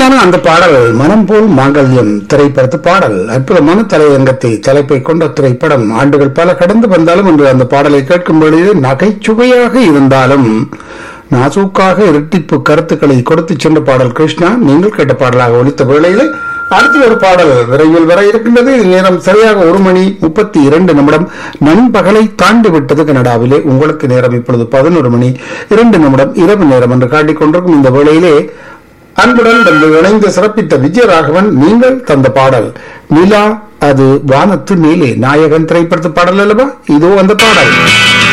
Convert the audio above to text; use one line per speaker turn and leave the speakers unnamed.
இனிமையான அந்த பாடல் மனம் போல் மாங்கல்யம் திரைப்படத்து பாடல் அற்புதமான தலையங்கத்தை தலைப்பை கொண்ட திரைப்படம் ஆண்டுகள் பல கடந்து வந்தாலும் என்று அந்த பாடலை கேட்கும் பொழுது நகைச்சுவையாக இருந்தாலும் நாசூக்காக இரட்டிப்பு கருத்துக்களை கொடுத்து சென்ற பாடல் கிருஷ்ணா நீங்கள் கேட்ட பாடலாக ஒலித்த வேளையில் அடுத்து ஒரு பாடல் விரைவில் வர இருக்கின்றது நேரம் சரியாக ஒரு மணி முப்பத்தி இரண்டு நிமிடம் நண்பகலை தாண்டி விட்டது கனடாவிலே உங்களுக்கு நேரம் இப்பொழுது பதினொரு மணி இரண்டு நிமிடம் இரவு நேரம் என்று காட்டிக் கொண்டிருக்கும் இந்த வேளையிலே அன்புடன் வந்து இணைந்து சிறப்பித்த விஜயராகவன் நீங்கள் தந்த பாடல் நிலா அது வானத்து மேலே நாயகன் திரைப்படத்து பாடல் அல்லவா இதோ அந்த பாடல்